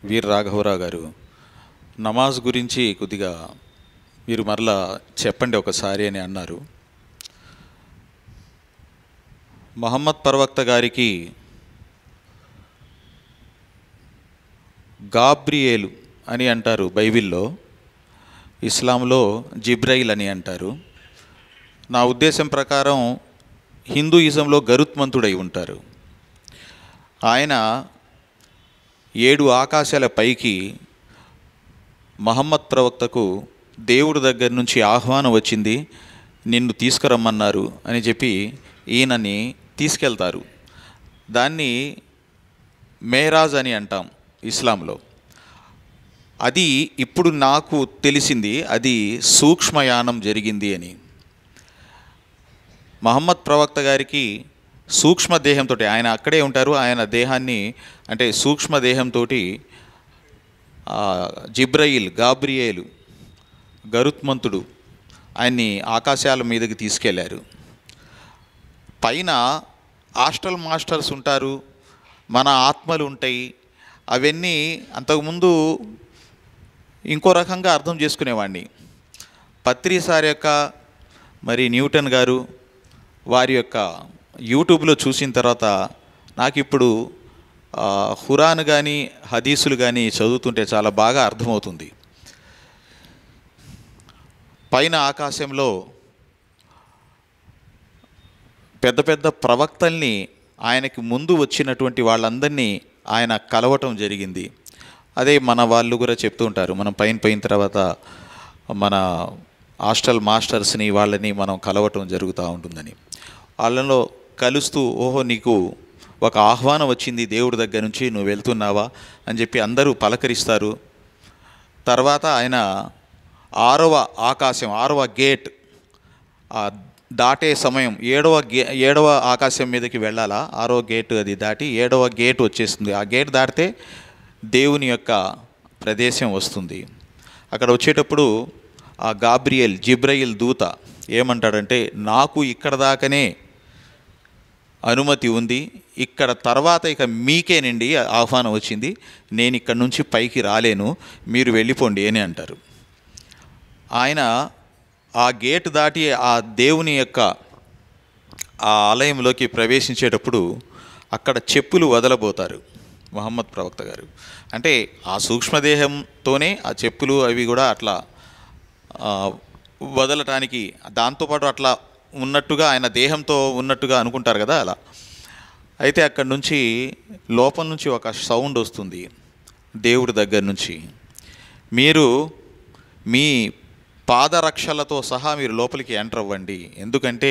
వీర రాఘవరావు గారు నమాజ్ గురించి కొద్దిగా మీరు మరలా చెప్పండి ఒకసారి అని అన్నారు మహమ్మద్ ప్రవక్త గారికి గాబ్రియేలు అని అంటారు బైబిల్లో ఇస్లాంలో జిబ్రైల్ అని అంటారు నా ఉద్దేశం ప్రకారం హిందూయిజంలో గరుత్మంతుడై ఉంటారు ఆయన ఏడు ఆకాశాల పైకి మహమ్మద్ ప్రవక్తకు దేవుడి దగ్గర నుంచి ఆహ్వానం వచ్చింది నిన్ను తీసుకురమ్మన్నారు అని చెప్పి ఈయనని తీసుకెళ్తారు దాన్ని మేరాజ్ అని అంటాం ఇస్లాంలో అది ఇప్పుడు నాకు తెలిసింది అది సూక్ష్మయానం జరిగింది అని మహమ్మద్ ప్రవక్త గారికి సూక్ష్మ దేహంతో ఆయన అక్కడే ఉంటారు ఆయన దేహాన్ని అంటే సూక్ష్మ దేహంతో జిబ్రయిల్ గాబ్రియేలు గరుత్మంతుడు ఆయన్ని ఆకాశాల మీదకి తీసుకెళ్లారు పైన హాస్టల్ మాస్టర్స్ ఉంటారు మన ఆత్మలు ఉంటాయి అవన్నీ అంతకుముందు ఇంకో రకంగా అర్థం చేసుకునేవాడిని పత్రి సార్ యొక్క మరి న్యూటన్ గారు వారి యొక్క యూట్యూబ్లో చూసిన తర్వాత నాకు ఇప్పుడు ఆ, హురాన్ కానీ హదీసులు కానీ చదువుతుంటే చాలా బాగా అర్థమవుతుంది పైన ఆకాశంలో పెద్ద పెద్ద ప్రవక్తల్ని ఆయనకి ముందు వచ్చినటువంటి వాళ్ళందరినీ ఆయన కలవటం జరిగింది అదే మన వాళ్ళు కూడా చెప్తూ ఉంటారు మనం పైన పోయిన తర్వాత మన హాస్టల్ మాస్టర్స్ని వాళ్ళని మనం కలవటం జరుగుతూ ఉంటుందని వాళ్ళలో కలుస్తూ ఓహో నీకు ఒక ఆహ్వానం వచ్చింది దేవుడి దగ్గర నుంచి నువ్వు వెళ్తున్నావా అని చెప్పి అందరూ పలకరిస్తారు తర్వాత ఆయన ఆరవ ఆకాశం ఆరవ గేట్ ఆ దాటే సమయం ఏడవ గే ఏడవ ఆకాశం మీదకి వెళ్ళాలా ఆరో గేట్ అది దాటి ఏడవ గేట్ వచ్చేస్తుంది ఆ గేట్ దాటితే దేవుని యొక్క ప్రదేశం వస్తుంది అక్కడ వచ్చేటప్పుడు ఆ గాబ్రియల్ జిబ్రయిల్ దూత ఏమంటాడంటే నాకు ఇక్కడ దాకానే అనుమతి ఉంది ఇక్కడ తర్వాత ఇక మీకేనండి ఆహ్వానం వచ్చింది నేను ఇక్కడ నుంచి పైకి రాలేను మీరు వెళ్ళిపోండి అని అంటారు ఆయన ఆ గేట్ దాటి ఆ దేవుని యొక్క ఆ ఆలయంలోకి ప్రవేశించేటప్పుడు అక్కడ చెప్పులు వదలబోతారు మహమ్మద్ ప్రవక్త గారు అంటే ఆ సూక్ష్మదేహంతోనే ఆ చెప్పులు అవి కూడా అట్లా ఆ, వదలటానికి దాంతోపాటు అట్లా ఉన్నట్టుగా ఆయన దేహంతో ఉన్నట్టుగా అనుకుంటారు కదా అలా అయితే అక్కడి నుంచి లోపల నుంచి ఒక సౌండ్ వస్తుంది దేవుడి దగ్గర నుంచి మీరు మీ పాదరక్షలతో సహా మీరు లోపలికి ఎంటర్ అవ్వండి ఎందుకంటే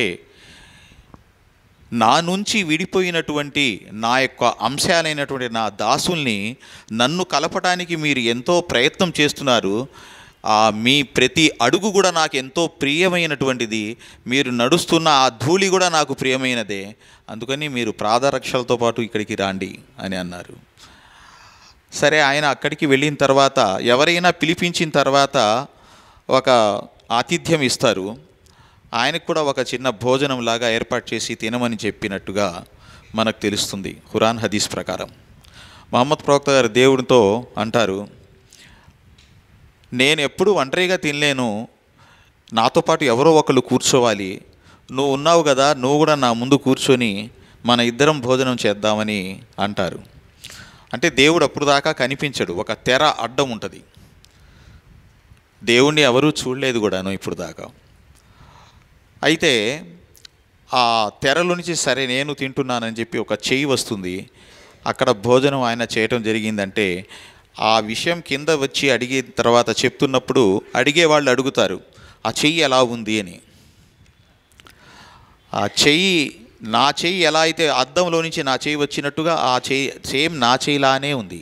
నా నుంచి విడిపోయినటువంటి నా యొక్క అంశాలైనటువంటి నా దాసుల్ని నన్ను కలపటానికి మీరు ఎంతో ప్రయత్నం చేస్తున్నారు ఆ మీ ప్రతి అడుగు కూడా నాకు ఎంతో ప్రియమైనటువంటిది మీరు నడుస్తున్న ఆ ధూళి కూడా నాకు ప్రియమైనదే అందుకని మీరు ప్రాదరక్షలతో పాటు ఇక్కడికి రాండి అని అన్నారు సరే ఆయన అక్కడికి వెళ్ళిన తర్వాత ఎవరైనా పిలిపించిన తర్వాత ఒక ఆతిథ్యం ఇస్తారు ఆయనకు కూడా ఒక చిన్న భోజనం లాగా ఏర్పాటు చేసి తినమని చెప్పినట్టుగా మనకు తెలుస్తుంది ఖురాన్ హదీస్ ప్రకారం మహమ్మద్ ప్రవక్త గారు దేవుడితో అంటారు నేను ఎప్పుడు ఒంటరిగా తినలేను నాతో పాటు ఎవరో ఒకళ్ళు కూర్చోవాలి నువ్వు ఉన్నావు కదా నువ్వు కూడా నా ముందు కూర్చొని మన ఇద్దరం భోజనం చేద్దామని అంటారు అంటే దేవుడు అప్పుడు దాకా కనిపించడు ఒక తెర అడ్డం ఉంటుంది దేవుణ్ణి ఎవరూ చూడలేదు కూడాను ఇప్పుడు దాకా అయితే ఆ తెరలో నుంచి సరే నేను తింటున్నానని చెప్పి ఒక చెయ్యి వస్తుంది అక్కడ భోజనం ఆయన చేయటం జరిగిందంటే ఆ విషయం కింద వచ్చి అడిగిన తర్వాత చెప్తున్నప్పుడు అడిగే వాళ్ళు అడుగుతారు ఆ చెయ్యి ఎలా ఉంది అని ఆ చెయ్యి నా చెయ్యి ఎలా అయితే అద్దంలో నుంచి నా చెయ్యి వచ్చినట్టుగా ఆ చెయ్యి సేమ్ నా చెయ్యిలానే ఉంది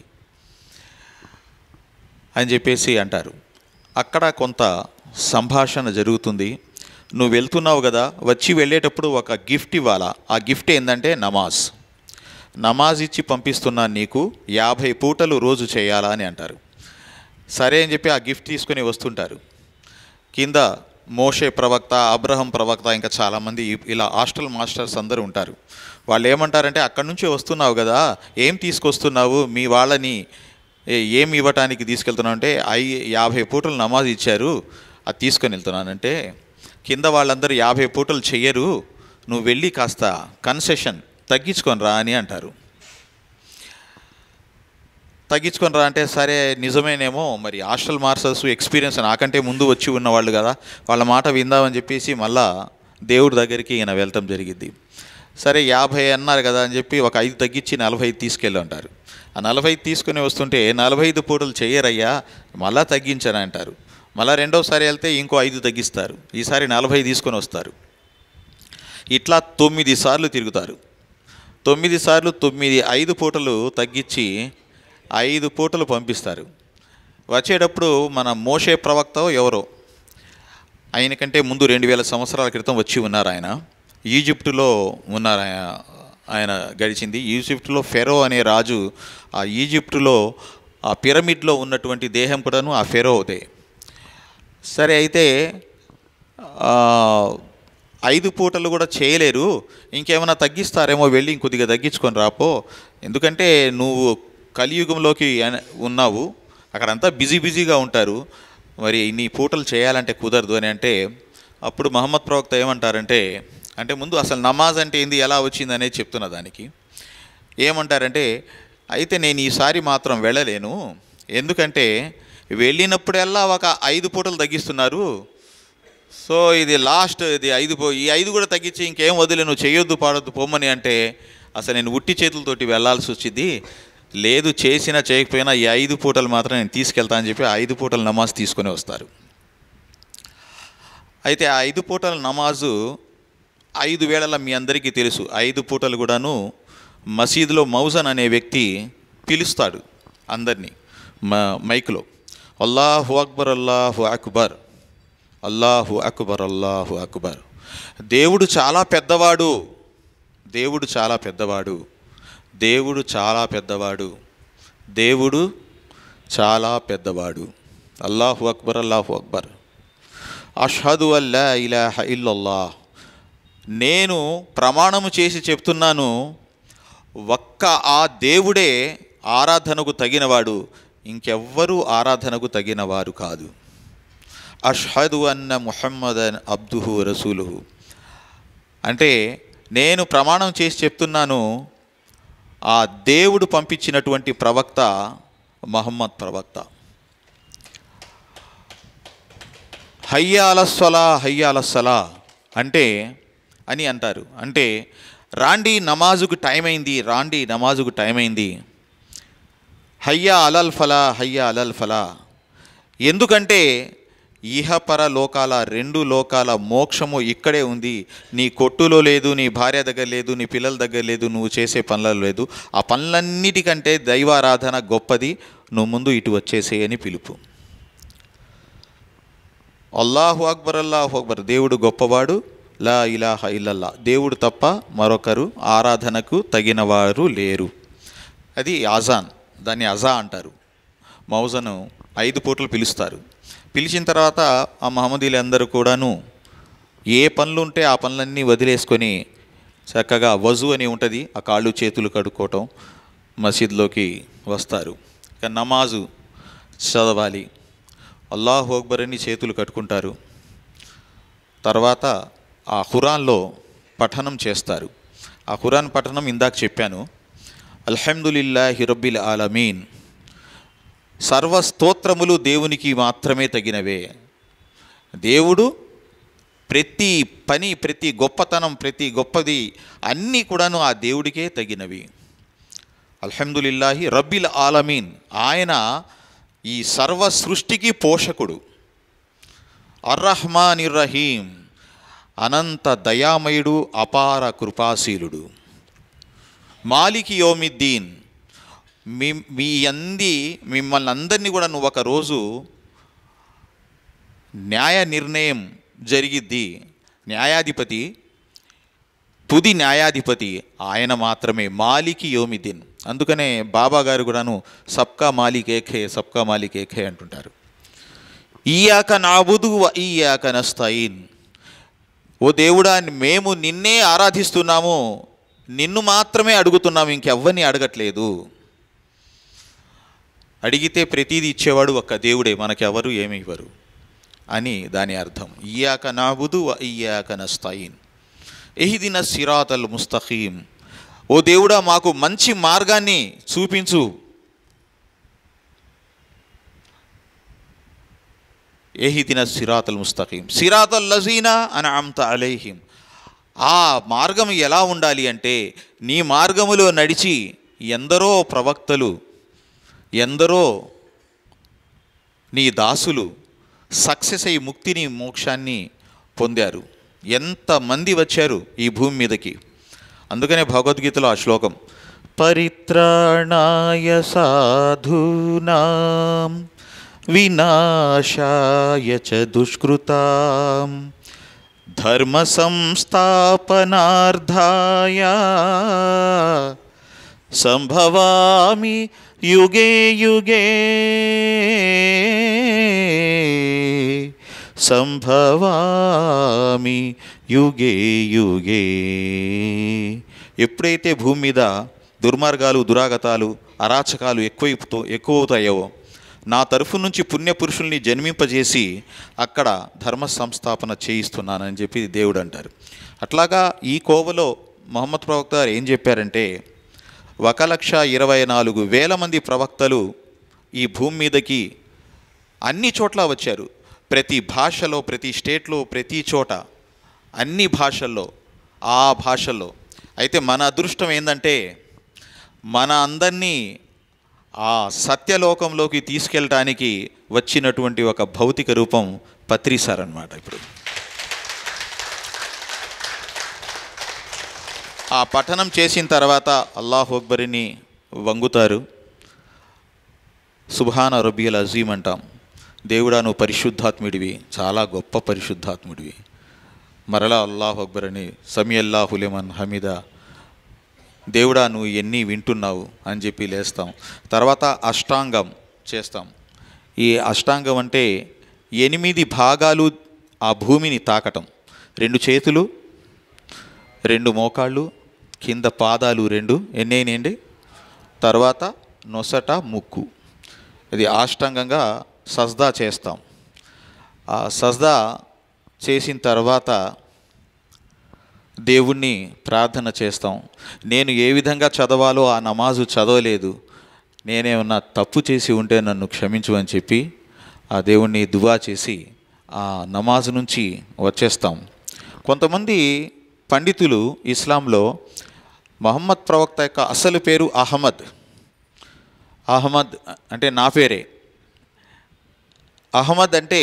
అని చెప్పేసి అంటారు అక్కడ కొంత సంభాషణ జరుగుతుంది నువ్వు వెళ్తున్నావు కదా వచ్చి వెళ్ళేటప్పుడు ఒక గిఫ్ట్ ఇవ్వాలా ఆ గిఫ్ట్ ఏంటంటే నమాజ్ నమాజ్ ఇచ్చి పంపిస్తున్నాను నీకు యాభై పూటలు రోజు చేయాలా అని అంటారు సరే అని చెప్పి ఆ గిఫ్ట్ తీసుకొని వస్తుంటారు కింద మోషే ప్రవక్త అబ్రహం ప్రవక్త ఇంకా చాలామంది ఇ- ఇలా హాస్టల్ మాస్టర్స్ అందరూ ఉంటారు వాళ్ళు ఏమంటారంటే అక్కడి నుంచి వస్తున్నావు కదా ఏం తీసుకొస్తున్నావు మీ వాళ్ళని "ఏ- ఏమి ఇవ్వటానికి తీసుకెళ్తున్నావు అంటే ఐ యాభై పూటలు నమాజ్ ఇచ్చారు అది తీసుకొని వెళ్తున్నానంటే కింద వాళ్ళందరూ యాభై పూటలు చెయ్యరు నువ్వు వెళ్ళి కాస్త కన్సెషన్ తగ్గించుకొని రా అని అంటారు తగ్గించుకొని రా అంటే సరే నిజమేనేమో మరి హాస్టల్ మాస్టర్స్ ఎక్స్పీరియన్స్ నాకంటే ముందు వచ్చి ఉన్నవాళ్ళు కదా వాళ్ళ మాట విందామని చెప్పేసి మళ్ళా దేవుడి దగ్గరికి ఈయన వెళ్తాం జరిగింది సరే యాభై అన్నారు కదా అని చెప్పి ఒక ఐదు తగ్గించి నలభై ఐదు తీసుకెళ్ళి అంటారు ఆ నలభై ఐదు తీసుకుని వస్తుంటే నలభై ఐదు పూటలు చెయ్యరయ్యా మళ్ళా తగ్గించని అంటారు మళ్ళా రెండోసారి వెళ్తే ఇంకో ఐదు తగ్గిస్తారు ఈసారి నలభై తీసుకొని వస్తారు ఇట్లా తొమ్మిది సార్లు తిరుగుతారు తొమ్మిది సార్లు తొమ్మిది ఐదు పూటలు తగ్గించి ఐదు పూటలు పంపిస్తారు వచ్చేటప్పుడు మన మోషే ప్రవక్త ఎవరో ఆయన కంటే ముందు రెండు వేల సంవత్సరాల క్రితం వచ్చి ఉన్నారు ఆయన ఈజిప్టులో ఉన్నారు ఆయన ఆయన గడిచింది ఈజిప్టులో ఫెరో అనే రాజు ఆ ఈజిప్టులో ఆ పిరమిడ్లో ఉన్నటువంటి దేహం కూడాను ఆ ఫెరోదే సరే అయితే ఆ, ఐదు పూటలు కూడా చేయలేరు ఇంకేమైనా తగ్గిస్తారేమో వెళ్ళి ఇంకొద్దిగా తగ్గించుకొని రాపో ఎందుకంటే నువ్వు కలియుగంలోకి అన- ఉన్నావు అక్కడంతా బిజీ బిజీగా ఉంటారు మరి ఇన్ని పూటలు చేయాలంటే కుదరదు అని అంటే అప్పుడు మహమ్మద్ ప్రవక్త ఏమంటారంటే అంటే ముందు అసలు నమాజ్ అంటే ఏంది ఎలా వచ్చింది అనేది చెప్తున్నా దానికి ఏమంటారంటే అయితే నేను ఈసారి మాత్రం వెళ్ళలేను ఎందుకంటే వెళ్ళినప్పుడల్లా ఒక ఐదు పూటలు తగ్గిస్తున్నారు సో ఇది లాస్ట్ ఇది ఐదు పో ఈ ఐదు కూడా తగ్గించి ఇంకేం వదిలే నువ్వు చేయొద్దు పాడొద్దు పొమ్మని అంటే అసలు నేను ఉట్టి చేతులతోటి వెళ్ళాల్సి వచ్చింది లేదు చేసినా చేయకపోయినా ఈ ఐదు పూటలు మాత్రం నేను తీసుకెళ్తా అని చెప్పి ఆ ఐదు పూటల నమాజ్ తీసుకొని వస్తారు అయితే ఆ ఐదు పూటల నమాజు ఐదు వేళల మీ అందరికీ తెలుసు ఐదు పూటలు కూడాను మసీదులో మౌజన్ అనే వ్యక్తి పిలుస్తాడు అందరినీ మ మైక్లో అల్లాహు అక్బర్ అల్లాహు అక్బర్ అల్లాహు అక్బర్ అల్లాహు అక్బర్ దేవుడు చాలా పెద్దవాడు దేవుడు చాలా పెద్దవాడు దేవుడు చాలా పెద్దవాడు దేవుడు చాలా పెద్దవాడు అల్లాహు అక్బర్ అల్లాహు అక్బర్ అషహదు అల్లా ఇలాహ ఇల్లల్లా నేను ప్రమాణము చేసి చెప్తున్నాను ఒక్క ఆ దేవుడే ఆరాధనకు తగినవాడు ఇంకెవ్వరూ ఆరాధనకు తగినవారు కాదు అష్హదు అన్న ముహమ్మదన్ అబ్దుహు రసూలుహు అంటే నేను ప్రమాణం చేసి చెప్తున్నాను ఆ దేవుడు పంపించినటువంటి ప్రవక్త మహమ్మద్ ప్రవక్త హయ్యా అలస్సలా హయ్యా అలస్సలా అంటే అని అంటారు అంటే రాండి నమాజుకు టైం అయింది రాండి నమాజుకు టైం అయింది హయ్యా అలల్ ఫలా హయ్యా అలల్ ఫలా ఎందుకంటే ఇహపర లోకాల రెండు లోకాల మోక్షము ఇక్కడే ఉంది నీ కొట్టులో లేదు నీ భార్య దగ్గర లేదు నీ పిల్లల దగ్గర లేదు నువ్వు చేసే పనులలో లేదు ఆ పనులన్నిటికంటే దైవారాధన గొప్పది నువ్వు ముందు ఇటు వచ్చేసే అని పిలుపు అల్లాహు అక్బర్ అల్లాహు అక్బర్ దేవుడు గొప్పవాడు లా ఇలాహ ఇల్లల్లా దేవుడు తప్ప మరొకరు ఆరాధనకు తగినవారు లేరు అది అజాన్ దాన్ని అజా అంటారు మౌజను ఐదు పూటలు పిలుస్తారు పిలిచిన తర్వాత ఆ మహమ్మదీలు అందరూ కూడాను ఏ పనులు ఉంటే ఆ పనులన్నీ వదిలేసుకొని చక్కగా వజు అని ఉంటుంది ఆ కాళ్ళు చేతులు కడుక్కోవటం మసీద్లోకి వస్తారు ఇక నమాజు చదవాలి అల్లాహు అక్బర్ అని చేతులు కట్టుకుంటారు తర్వాత ఆ ఖురాన్లో పఠనం చేస్తారు ఆ ఖురాన్ పఠనం ఇందాక చెప్పాను అల్హమ్దులిల్లాహి రబ్బిల్ ఆలమీన్ సర్వ స్తోత్రములు దేవునికి మాత్రమే తగినవే దేవుడు ప్రతి పని ప్రతి గొప్పతనం ప్రతి గొప్పది అన్నీ కూడాను ఆ దేవుడికే తగినవి అల్హమ్దులిల్లాహి రబ్బిల్ ఆలమీన్ ఆయన ఈ సర్వ సృష్టికి పోషకుడు అర్రహ్మాన్ రహీం అనంత దయామయుడు అపార కృపాశీలుడు మాలికి యోమిద్దీన్ మీ మీ అంది మిమ్మల్ని అందరినీ కూడా నువ్వు ఒక రోజు న్యాయ నిర్ణయం జరిగిద్ది న్యాయాధిపతి తుది న్యాయాధిపతి ఆయన మాత్రమే మాలికి యోమిద్దీన్ అందుకనే బాబా గారు కూడాను సబ్కా మాలిక్ ఏఖే సబ్కా మాలిక్ ఏఖే అంటుంటారు ఈయాక నాబుదు ఈయాక నస్తాయిన్ ఓ దేవుడా మేము నిన్నే ఆరాధిస్తున్నాము నిన్ను మాత్రమే అడుగుతున్నాము ఇంకెవ్వరిని అడగట్లేదు అడిగితే ప్రతీది ఇచ్చేవాడు ఒక్క దేవుడే మనకెవరు ఏమి ఇవ్వరు అని దాని అర్థం ఇయాక నాబుదు వ ఇయాక నస్తాయిన్ ఎహిదిన సిరాతల్ ముస్తఖీం ఓ దేవుడా మాకు మంచి మార్గాన్ని చూపించు ఏహిదిన సిరాతల్ ముస్తఖీం సిరాతల్ లజీనా అని అమ్త అలైహిం ఆ మార్గం ఎలా ఉండాలి అంటే నీ మార్గములో నడిచి ఎందరో ప్రవక్తలు ఎందరో నీ దాసులు సక్సెస్ అయ్యి ముక్తిని మోక్షాన్ని పొందారు ఎంతమంది వచ్చారు ఈ భూమి మీదకి అందుకనే భగవద్గీతలో ఆ శ్లోకం పరిత్రాణాయ సాధూనాం వినాశాయ చ దుష్కృతాం ధర్మ సంస్థాపనార్థాయ సంభవామి యుగే యుగే సంభవామి యుగే యుగే ఎప్పుడైతే భూమి మీద దుర్మార్గాలు దురాగతాలు అరాచకాలు ఎక్కువైపుతో ఎక్కువవుతాయో నా తరఫు నుంచి పుణ్యపురుషుల్ని జన్మింపజేసి అక్కడ ధర్మ సంస్థాపన చేయిస్తున్నానని చెప్పి దేవుడు అంటారు అట్లాగా ఈ కోవలో మహమ్మద్ ప్రవక్త గారు ఏం చెప్పారంటే ఒక లక్ష ఇరవై నాలుగు వేల మంది ప్రవక్తలు ఈ భూమి మీదకి అన్ని చోట్ల వచ్చారు ప్రతి భాషలో ప్రతి స్టేట్లో ప్రతి చోట అన్ని భాషల్లో ఆ భాషల్లో అయితే మన అదృష్టం ఏంటంటే మన అందరినీ ఆ సత్యలోకంలోకి తీసుకెళ్ళటానికి వచ్చినటువంటి ఒక భౌతిక రూపం పత్రిసార్ అనమాట ఇప్పుడు ఆ పఠనం చేసిన తర్వాత అల్లాహ్ అక్బరిని వంగుతారు సుభాన రబియల్ అజీమ్ అంటాం దేవుడా నువ్వు పరిశుద్ధాత్ముడివి చాలా గొప్ప పరిశుద్ధాత్ముడివి మరలా అల్లాహ్ అక్బర్ అని సమీ అల్లాహులేమన్ హమీదా దేవుడా నువ్వు ఎన్ని వింటున్నావు అని చెప్పి లేస్తాం తర్వాత అష్టాంగం చేస్తాం ఈ అష్టాంగం అంటే ఎనిమిది భాగాలు ఆ భూమిని తాకటం రెండు చేతులు రెండు మోకాళ్ళు కింద పాదాలు రెండు ఎన్ని అయినాయండి తర్వాత నొసట ముక్కు ఇది ఆష్టంగంగా సజ్దా చేస్తాం ఆ సజ్దా చేసిన తర్వాత దేవుణ్ణి ప్రార్థన చేస్తాం నేను ఏ విధంగా చదవాలో ఆ నమాజు చదవలేదు నేనేమన్నా తప్పు చేసి ఉంటే నన్ను క్షమించు అని చెప్పి ఆ దేవుణ్ణి దువా చేసి ఆ నమాజు నుంచి వచ్చేస్తాం కొంతమంది పండితులు ఇస్లాంలో మహమ్మద్ ప్రవక్త యొక్క అసలు పేరు అహ్మద్ అహ్మద్ అంటే నా పేరే అహ్మద్ అంటే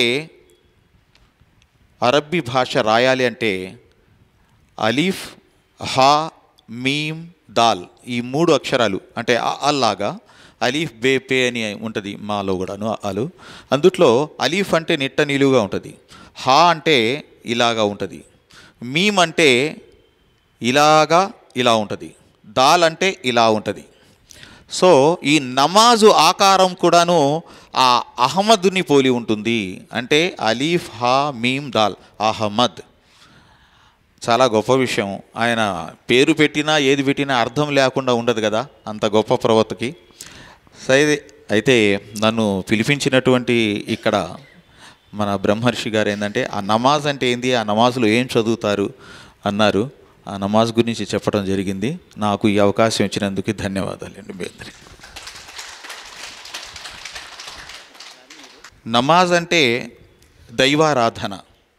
అరబ్బీ భాష రాయాలి అంటే అలీఫ్ హా మీమ్ దాల్ ఈ మూడు అక్షరాలు అంటే అ అల్లాగా అలీఫ్ బే పే అని ఉంటుంది మాలో కూడాను అలు అందుట్లో అలీఫ్ అంటే నిట్ట నిలువుగా ఉంటుంది హా అంటే ఇలాగా ఉంటుంది మీమ్ అంటే ఇలాగా ఇలా ఉంటుంది దాల్ అంటే ఇలా ఉంటుంది సో ఈ నమాజు ఆకారం కూడాను ఆ అహ్మద్ని పోలి ఉంటుంది అంటే అలీఫ్ హా మీమ్ దాల్ అహ్మద్ చాలా గొప్ప విషయం ఆయన పేరు పెట్టినా ఏది పెట్టినా అర్థం లేకుండా ఉండదు కదా అంత గొప్ప ప్రవక్తకి సరే అయితే నన్ను పిలిపించినటువంటి ఇక్కడ మన బ్రహ్మర్షి గారు ఏంటంటే ఆ నమాజ్ అంటే ఏంది ఆ నమాజ్లో ఏం చదువుతారు అన్నారు ఆ నమాజ్ గురించి చెప్పడం జరిగింది నాకు ఈ అవకాశం ఇచ్చినందుకు ధన్యవాదాలండి మీ అందరికీ నమాజ్ అంటే దైవారాధన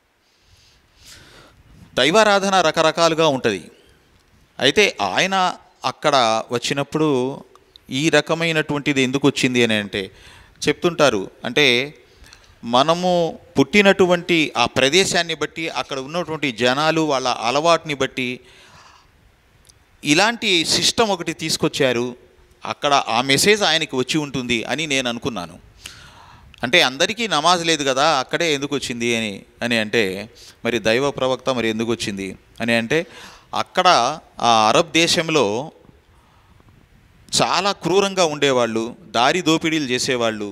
దైవారాధన రకరకాలుగా ఉంటుంది అయితే ఆయన అక్కడ వచ్చినప్పుడు ఈ రకమైనటువంటిది ఎందుకు వచ్చింది అని అంటే చెప్తుంటారు అంటే మనము పుట్టినటువంటి ఆ ప్రదేశాన్ని బట్టి అక్కడ ఉన్నటువంటి జనాలు వాళ్ళ అలవాటుని బట్టి ఇలాంటి సిస్టమ్ ఒకటి తీసుకొచ్చారు అక్కడ ఆ మెసేజ్ ఆయనకి వచ్చి ఉంటుంది అని నేను అనుకున్నాను అంటే అందరికీ నమాజ్ లేదు కదా అక్కడే ఎందుకు వచ్చింది అని అని అంటే మరి దైవ ప్రవక్త మరి ఎందుకు వచ్చింది అని అంటే అక్కడ ఆ అరబ్ దేశంలో చాలా క్రూరంగా ఉండేవాళ్ళు దారి దోపిడీలు చేసేవాళ్ళు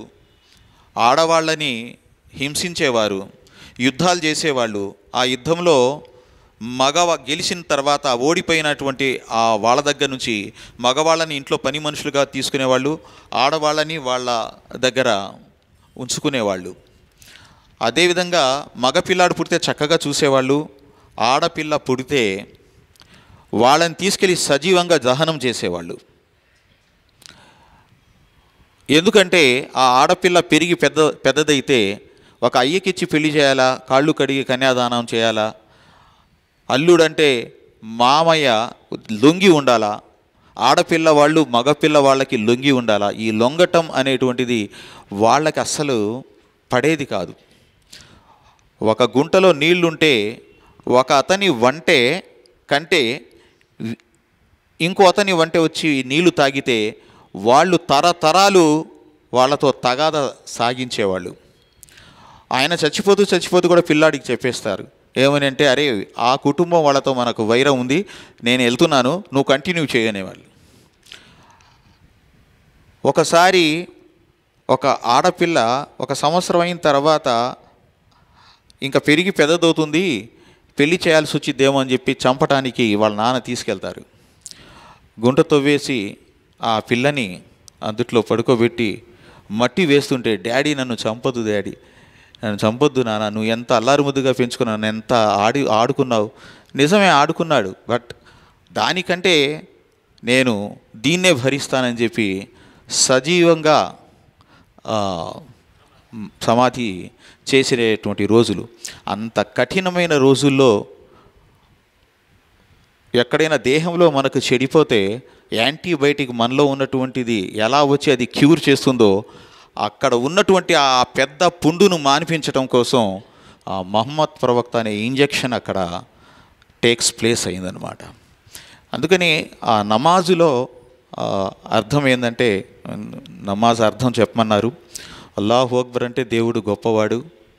ఆడవాళ్ళని హింసించేవారు యుద్ధాలు చేసేవాళ్ళు ఆ యుద్ధంలో మగవ గెలిచిన తర్వాత ఓడిపోయినటువంటి ఆ వాళ్ళ దగ్గర నుంచి మగవాళ్ళని ఇంట్లో పని మనుషులుగా తీసుకునేవాళ్ళు ఆడవాళ్ళని వాళ్ళ దగ్గర ఉంచుకునేవాళ్ళు అదేవిధంగా మగపిల్లాడు పుడితే చక్కగా చూసేవాళ్ళు ఆడపిల్ల పుడితే వాళ్ళని తీసుకెళ్ళి సజీవంగా దహనం చేసేవాళ్ళు ఎందుకంటే ఆ ఆడపిల్ల పెరిగి పెద్ద పెద్దదైతే ఒక అయ్యకిచ్చి పెళ్లి చేయాలా కాళ్ళు కడిగి కన్యాదానం చేయాలా అల్లుడంటే మామయ్య లొంగి ఉండాలా ఆడపిల్ల వాళ్ళు మగపిల్ల వాళ్ళకి లొంగి ఉండాలా ఈ లొంగటం అనేటువంటిది వాళ్ళకి అస్సలు పడేది కాదు ఒక గుంటలో నీళ్లుంటే ఒక అతని వంటే కంటే ఇంకో అతని వంటే వచ్చి నీళ్లు తాగితే వాళ్ళు తరతరాలు వాళ్ళతో తగాద సాగించేవాళ్ళు ఆయన చచ్చిపోతూ చచ్చిపోతూ కూడా పిల్లాడికి చెప్పేస్తారు ఏమని అంటే అరే ఆ కుటుంబం వాళ్ళతో మనకు వైరం ఉంది నేను వెళ్తున్నాను నువ్వు కంటిన్యూ చేయనేవాళ్ళు ఒకసారి ఒక ఆడపిల్ల ఒక సంవత్సరం అయిన తర్వాత ఇంకా పెరిగి పెద్దదవుతుంది పెళ్లి చేయాల్సి వచ్చిద్దేమో అని చెప్పి చంపటానికి వాళ్ళ నాన్న తీసుకెళ్తారు గుంట తవ్వేసి ఆ పిల్లని అందుట్లో పడుకోబెట్టి మట్టి వేస్తుంటే డాడీ నన్ను చంపొద్దు డాడీ నన్ను చంపొద్దు నాన్న నువ్వు ఎంత అల్లారు ముద్దుగా పెంచుకున్నావు నన్ను ఎంత ఆడి ఆడుకున్నావు నిజమే ఆడుకున్నాడు బట్ దానికంటే నేను దీన్నే భరిస్తానని చెప్పి సజీవంగా ఆ, మ్, సమాధి చేసినటువంటి రోజులు అంత కఠినమైన రోజుల్లో ఎక్కడైనా దేహంలో మనకు చెడిపోతే యాంటీబయాటిక్ మనలో ఉన్నటువంటిది ఎలా వచ్చి అది క్యూర్ చేస్తుందో అక్కడ ఉన్నటువంటి ఆ పెద్ద పుండును మాన్పించడం కోసం ఆ మహమ్మద్ ప్రవక్త అనే ఇంజెక్షన్ అక్కడ టేక్స్ ప్లేస్ అయిందనమాట అందుకని ఆ నమాజులో ఆ, అర్థం ఏంటంటే నమాజ్ అర్థం చెప్పమన్నారు అల్లాహు అక్బర్ అంటే దేవుడు గొప్పవాడు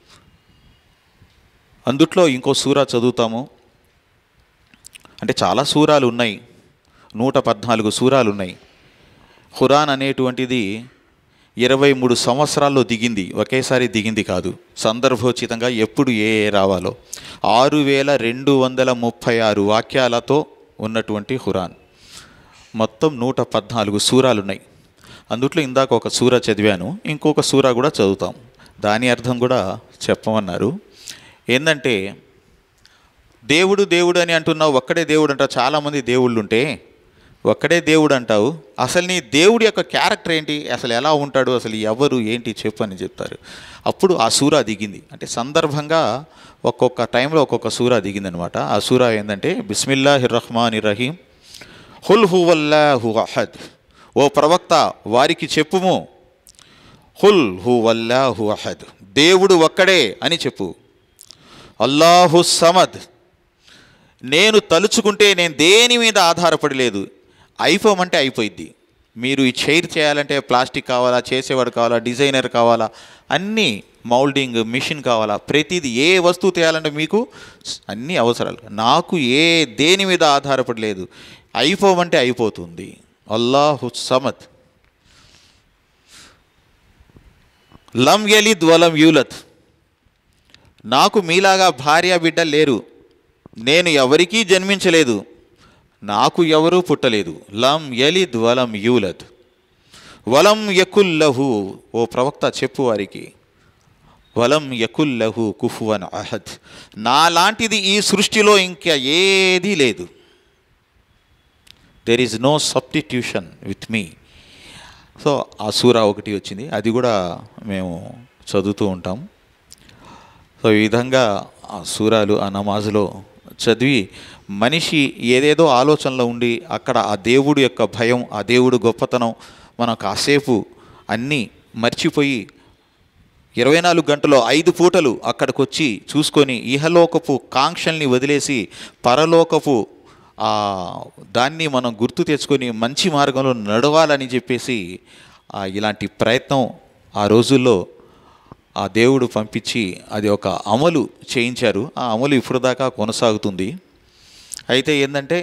అందుట్లో ఇంకో సూరా చదువుతాము అంటే చాలా సూరాలు ఉన్నాయి నూట పద్నాలుగు సూరాలు ఉన్నాయి ఖురాన్ అనేటువంటిది ఇరవై మూడు సంవత్సరాల్లో దిగింది ఒకేసారి దిగింది కాదు సందర్భోచితంగా ఎప్పుడు ఏ ఏ రావాలో ఆరు వేల రెండు వందల ముప్పై ఆరు వాక్యాలతో ఉన్నటువంటి ఖురాన్ మొత్తం నూట పద్నాలుగు సూరాలు ఉన్నాయి అందుట్లో ఇందాక ఒక సూర చదివాను ఇంకొక సూర కూడా చదువుతాం దాని అర్థం కూడా చెప్పమన్నారు ఏంటంటే దేవుడు దేవుడు అని అంటున్నావు ఒక్కడే దేవుడు అంటావు చాలామంది దేవుళ్ళు ఉంటే ఒక్కడే దేవుడు అంటావు అసలు నీ దేవుడి యొక్క క్యారెక్టర్ ఏంటి అసలు ఎలా ఉంటాడు అసలు ఎవరు ఏంటి చెప్పు అని చెప్తారు అప్పుడు ఆ సూర దిగింది అంటే సందర్భంగా ఒక్కొక్క టైంలో ఒక్కొక్క సూర దిగింది అనమాట ఆ సూర ఏంటంటే బిస్మిల్లాహిర్ రహమాన్ రహీం హుల్ హువల్లాహు అహద్ ఓ ప్రవక్త వారికి చెప్పుము హుల్ హువల్లాహు అహద్ దేవుడు ఒక్కడే అని చెప్పు అల్లాహు సమద్ నేను తలుచుకుంటే నేను దేని మీద ఆధారపడి లేదు అయిపోమంటే అయిపోయిద్ది మీరు ఈ చైర్ చేయాలంటే ప్లాస్టిక్ కావాలా చేసేవాడు కావాలా డిజైనర్ కావాలా అన్నీ మౌల్డింగ్ మిషన్ కావాలా ప్రతిదీ ఏ వస్తువు తేయాలంటే మీకు అన్నీ అవసరాలు నాకు ఏ దేని మీద ఆధారపడి లేదు అయిపోమంటే అయిపోతుంది అల్లాహు సమద్ లం యలిద్ వలం యూలత్ నాకు మీలాగా భార్య బిడ్డ లేరు నేను ఎవరికీ జన్మించలేదు నాకు ఎవరూ పుట్టలేదు లం యలిద్ వలం యూలద్ వలం యకుల్లహు ఓ ప్రవక్త చెప్పు వారికి వలం యకుల్లహు కుఫువన్ అహద్ నాలాంటిది ఈ సృష్టిలో ఇంకా ఏదీ లేదు there is no substitution with me so ఆ సూర ఒకటి వచ్చింది అది కూడా మేము చదువుతూ ఉంటాం సో ఈ విధంగా ఆ సూరాలు ఆ నమాజులో చదివి మనిషి ఏదేదో ఆలోచనలో ఉండి అక్కడ ఆ దేవుడు యొక్క భయం ఆ దేవుడు గొప్పతనం మనం కాసేపు అన్నీ మర్చిపోయి ఇరవై నాలుగు గంటలో ఐదు పూటలు అక్కడికి వచ్చి చూసుకొని ఇహలోకపు కాంక్షల్ని వదిలేసి పరలోకపు ఆ దాన్ని మనం గుర్తు తెచ్చుకొని మంచి మార్గంలో నడవాలని చెప్పేసి ఆ ఇలాంటి ప్రయత్నం ఆ రోజుల్లో ఆ దేవుడు పంపించి అది ఒక అమలు చేయించారు ఆ అమలు ఇప్పుడు దాకా కొనసాగుతుంది అయితే ఏంటంటే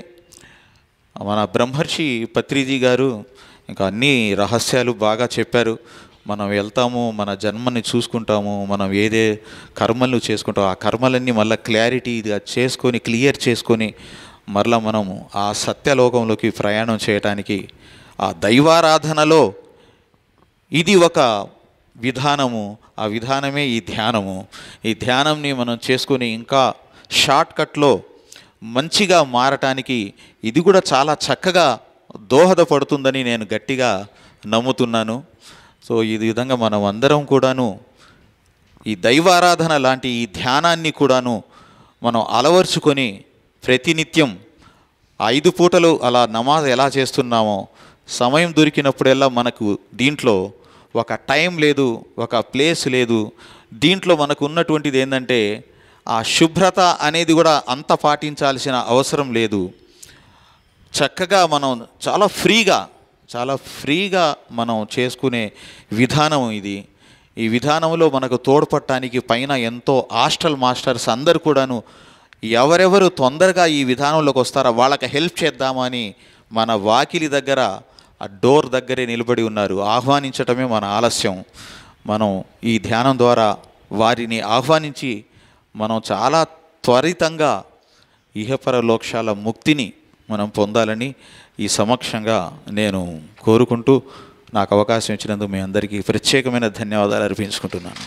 మన బ్రహ్మర్షి పత్రిజీ గారు ఇంకా అన్ని రహస్యాలు బాగా చెప్పారు మనం వెళ్తాము మన జన్మని చూసుకుంటాము మనం ఏదే కర్మలు చేసుకుంటాం ఆ కర్మలన్నీ మళ్ళీ క్లారిటీగా చేసుకొని క్లియర్ చేసుకొని మరలా మనము ఆ సత్యలోకంలోకి ప్రయాణం చేయటానికి ఆ దైవారాధనలో ఇది ఒక విధానము ఆ విధానమే ఈ ధ్యానము ఈ ధ్యానంని మనం చేసుకొని ఇంకా షార్ట్కట్లో మంచిగా మారటానికి ఇది కూడా చాలా చక్కగా దోహదపడుతుందని నేను గట్టిగా నమ్ముతున్నాను సో ఈ విధంగా మనం అందరం కూడాను ఈ దైవారాధన లాంటి ఈ ధ్యానాన్ని కూడాను మనం అలవర్చుకొని ప్రతినిత్యం ఐదు పూటలు అలా నమాజ్ ఎలా చేస్తున్నామో సమయం దొరికినప్పుడల్లా మనకు దీంట్లో ఒక టైం లేదు ఒక ప్లేస్ లేదు దీంట్లో మనకు ఉన్నటువంటిది ఏంటంటే ఆ శుభ్రత అనేది కూడా అంత పాటించాల్సిన అవసరం లేదు చక్కగా మనం చాలా ఫ్రీగా చాలా ఫ్రీగా మనం చేసుకునే విధానం ఇది ఈ విధానంలో మనకు తోడ్పడటానికి పైన ఎంతో హాస్టల్ మాస్టర్స్ అందరు కూడాను ఎవరెవరు తొందరగా ఈ విధానంలోకి వస్తారో వాళ్ళకి హెల్ప్ చేద్దామని మన వాకిలి దగ్గర ఆ డోర్ దగ్గరే నిలబడి ఉన్నారు ఆహ్వానించటమే మన ఆలస్యం మనం ఈ ధ్యానం ద్వారా వారిని ఆహ్వానించి మనం చాలా త్వరితంగా ఇహపర లోక్షాల ముక్తిని మనం పొందాలని ఈ సమక్షంగా నేను కోరుకుంటూ నాకు అవకాశం ఇచ్చినందుకు మీ అందరికీ ప్రత్యేకమైన ధన్యవాదాలు అర్పించుకుంటున్నాను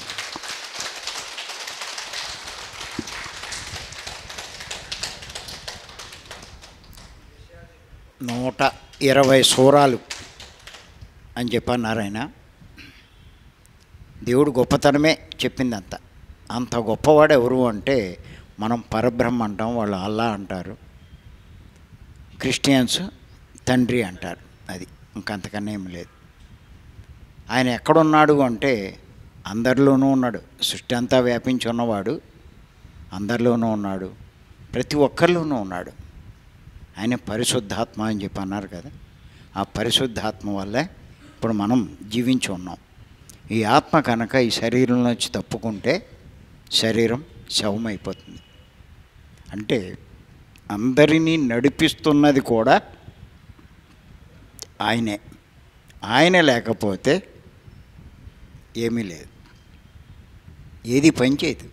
నూట ఇరవై సూరాలు అని చెప్పన్నారు ఆయన దేవుడు గొప్పతనమే చెప్పిందంత అంత గొప్పవాడు ఎవరు అంటే మనం పరబ్రహ్మ అంటాం వాళ్ళు అల్లా అంటారు క్రిస్టియన్స్ తండ్రి అంటారు అది ఇంకంతకన్నా ఏం లేదు ఆయన ఎక్కడున్నాడు అంటే అందరిలోనూ ఉన్నాడు సృష్టి అంతా వ్యాపించి ఉన్నవాడు అందరిలోనూ ఉన్నాడు ప్రతి ఒక్కరిలోనూ ఉన్నాడు ఆయన పరిశుద్ధాత్మ అని చెప్పి అన్నారు కదా ఆ పరిశుద్ధాత్మ వల్లే ఇప్పుడు మనం జీవించి ఉన్నాం ఈ ఆత్మ కనుక ఈ శరీరం నుంచి తప్పుకుంటే శరీరం శవమైపోతుంది అంటే అందరినీ నడిపిస్తున్నది కూడా ఆయనే ఆయన లేకపోతే ఏమీ లేదు ఏది పనిచేయదు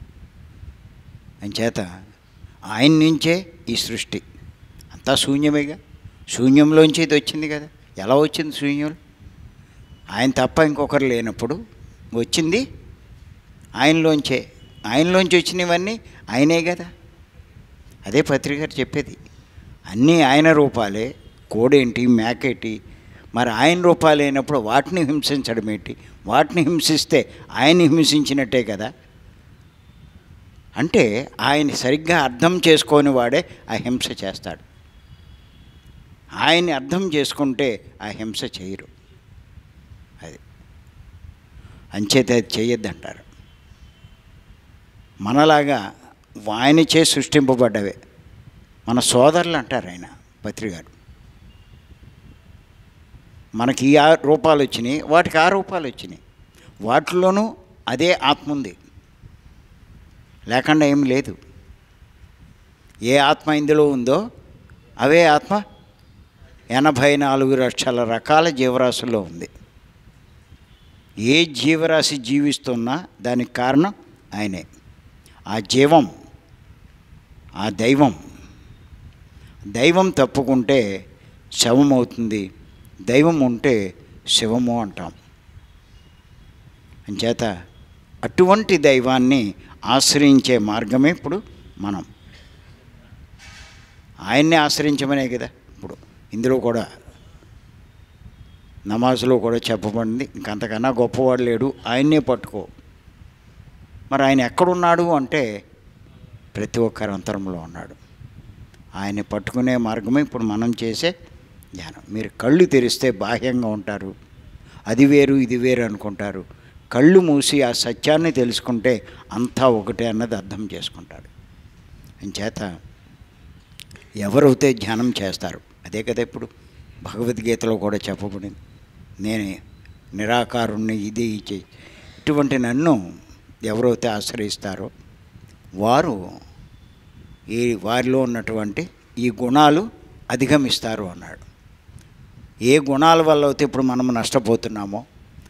అంచేత ఆయన నుంచే ఈ సృష్టి అంతా శూన్యమేగా శూన్యంలోంచి ఇది వచ్చింది కదా ఎలా వచ్చింది శూన్యం ఆయన తప్ప ఇంకొకరు లేనప్పుడు వచ్చింది ఆయనలోంచే ఆయనలోంచి వచ్చినవన్నీ ఆయనే కదా అదే పత్రిక గారు చెప్పేది అన్నీ ఆయన రూపాలే కోడేంటి మేకేంటి మరి ఆయన రూపాలు అయినప్పుడు వాటిని హింసించడం ఏంటి వాటిని హింసిస్తే ఆయన హింసించినట్టే కదా అంటే ఆయన సరిగ్గా అర్థం చేసుకొని వాడే ఆ హింస చేస్తాడు ఆయన్ని అర్థం చేసుకుంటే ఆ హింస చేయరు అది అంచేత అది చేయొద్దంటారు మనలాగా ఆయనచే సృష్టింపబడ్డవే మన సోదరులు అంటారు ఆయన పత్రికారు మనకి ఈ ఆ రూపాలు వచ్చినాయి వాటికి ఆ రూపాలు వచ్చినాయి వాటిలోనూ అదే ఆత్మ ఉంది లేకుండా ఏం లేదు ఏ ఆత్మ ఇందులో ఉందో అవే ఆత్మ ఎనభై నాలుగు లక్షల రకాల జీవరాశుల్లో ఉంది ఏ జీవరాశి జీవిస్తున్నా దానికి కారణం ఆయనే ఆ జీవం ఆ దైవం దైవం తప్పుకుంటే శవం అవుతుంది దైవం ఉంటే శివము అంటాం అంచేత అటువంటి దైవాన్ని ఆశ్రయించే మార్గమే ఇప్పుడు మనం ఆయన్ని ఆశ్రయించమనే కదా ఇప్పుడు ఇందులో కూడా నమాజ్లో కూడా చెప్పబడింది ఇంకంతకన్నా గొప్పవాడు లేడు ఆయన్నే పట్టుకో మరి ఆయన ఎక్కడున్నాడు అంటే ప్రతి ఒక్కరి అంతరంలో ఉన్నాడు ఆయన్ని పట్టుకునే మార్గమే ఇప్పుడు మనం చేసే ధ్యానం మీరు కళ్ళు తెరిస్తే బాహ్యంగా ఉంటారు అది వేరు ఇది వేరు అనుకుంటారు కళ్ళు మూసి ఆ సత్యాన్ని తెలుసుకుంటే అంతా ఒకటే అన్నది అర్థం చేసుకుంటాడు అంచేత ఎవరైతే ధ్యానం చేస్తారు అదే కదా ఇప్పుడు భగవద్గీతలో కూడా చెప్పబడింది నేనే నిరాకారుణ్ణి ఇది ఇచ్చి ఇటువంటి నన్ను ఎవరైతే ఆశ్రయిస్తారో వారు ఈ వారిలో ఉన్నటువంటి ఈ గుణాలు అధిగమిస్తారు అన్నాడు ఏ గుణాల వల్ల అయితే ఇప్పుడు మనం నష్టపోతున్నామో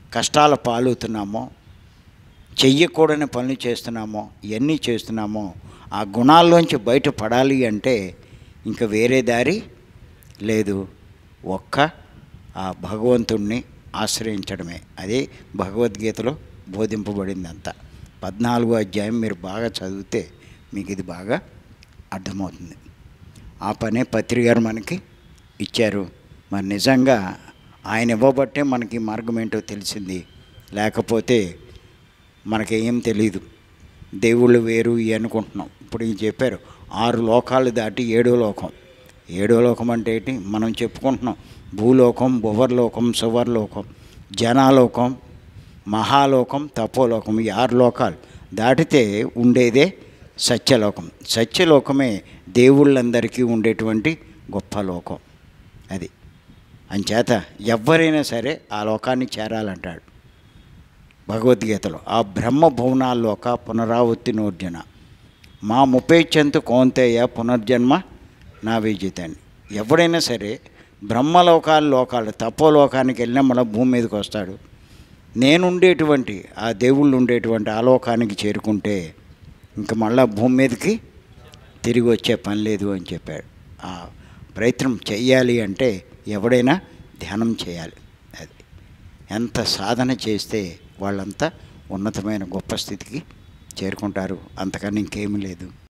కష్టాల పాలవుతున్నామో చెయ్యకూడని పనులు చేస్తున్నామో ఇవన్నీ చేస్తున్నామో ఆ గుణాల్లోంచి బయటపడాలి అంటే ఇంకా వేరే దారి లేదు ఒక్క ఆ భగవంతుణ్ణి ఆశ్రయించడమే అదే భగవద్గీతలో బోధింపబడిందంతా పద్నాలుగో అధ్యాయం మీరు బాగా చదివితే మీకు ఇది బాగా అర్థమవుతుంది ఆ పనే పత్రి గారు మనకి ఇచ్చారు మరి నిజంగా ఆయన ఇవ్వబట్టే మనకి ఈ మార్గం ఏంటో తెలిసింది లేకపోతే మనకేం తెలియదు దేవుళ్ళు వేరు ఇవి అనుకుంటున్నాం ఇప్పుడు ఇది చెప్పారు ఆరు లోకాలు దాటి ఏడో లోకం ఏడో లోకం అంటే ఏంటి మనం చెప్పుకుంటున్నాం భూలోకం భువర్లోకం సువర్లోకం జనాలోకం మహాలోకం తపోలోకం ఈ ఆరు లోకాలు దాటితే ఉండేదే సత్యలోకం సత్యలోకమే దేవుళ్ళందరికీ ఉండేటువంటి గొప్ప లోకం అది అంచేత ఎవరైనా సరే ఆ లోకాన్ని చేరాలంటాడు భగవద్గీతలో ఆ బ్రహ్మ భువనాల్లోక పునరావృత్తి నోర్జన మా ముపేచ్చంతు కోంతేయ పునర్జన్మ నా విజితాన్ని ఎవడైనా సరే బ్రహ్మలోకాలు లోకాలు తపోలోకానికి వెళ్ళినా మన భూమి మీదకి వస్తాడు నేనుండేటువంటి ఆ దేవుళ్ళు ఉండేటువంటి ఆ లోకానికి చేరుకుంటే ఇంక మళ్ళా భూమి మీదకి తిరిగి వచ్చే పని లేదు అని చెప్పాడు ఆ ప్రయత్నం చెయ్యాలి అంటే ఎవడైనా ధ్యానం చేయాలి అది ఎంత సాధన చేస్తే వాళ్ళంతా ఉన్నతమైన గొప్ప స్థితికి చేరుకుంటారు అంతకన్నా ఇంకేమీ లేదు